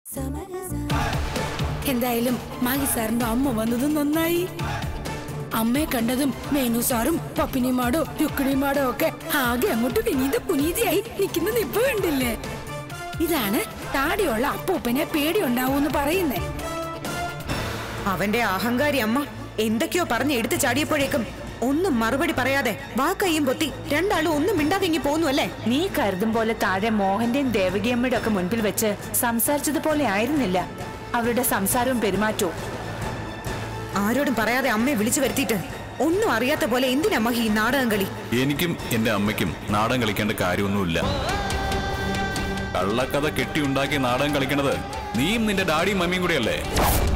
എന്തായാലും മാഗി സാറിന്റെ അമ്മ വന്നതും നന്നായി അമ്മയെ കണ്ടതും മേനു സാറും പപ്പിനിമാടോ രുക്കിണിമാടോ ഒക്കെ ആകെ അങ്ങോട്ട് വിനീത പുനീതിയായി നിൽക്കുന്ന നിപ്പ് കണ്ടില്ലേ ഇതാണ് താടിയുള്ള അപ്പൂപ്പനെ പേടിയുണ്ടാവൂന്ന് പറയുന്നേ അവന്റെ അഹങ്കാരി അമ്മ എന്തൊക്കെയോ പറഞ്ഞ് എടുത്തു ചാടിയപ്പോഴേക്കും ഒന്നും മറുപടി പറയാതെ വാക്കയ്യും പൊത്തി രണ്ടാളും ഒന്നും മിണ്ടാതിങ്ങി പോന്നു അല്ലേ നീ കരുതും പോലെ താഴെ മോഹന്റെയും ദേവകിയമ്മയുടെ ഒക്കെ മുൻപിൽ വെച്ച് സംസാരിച്ചതുപോലെ ആയിരുന്നില്ല അവരുടെ സംസാരവും പെരുമാറ്റവും ആരോടും പറയാതെ അമ്മയെ വിളിച്ചു വരുത്തിയിട്ട് ഒന്നും അറിയാത്ത പോലെ എന്തിനമ്മ ഈ നാടകം കളി എനിക്കും എന്റെ അമ്മയ്ക്കും നാടകം കളിക്കേണ്ട കാര്യമൊന്നുമില്ല കള്ളക്കഥ കെട്ടിയുണ്ടാക്കി നാടകം കളിക്കണത് നീയും നിന്റെ ഡാഡിയും മമ്മിയും കൂടെയല്ലേ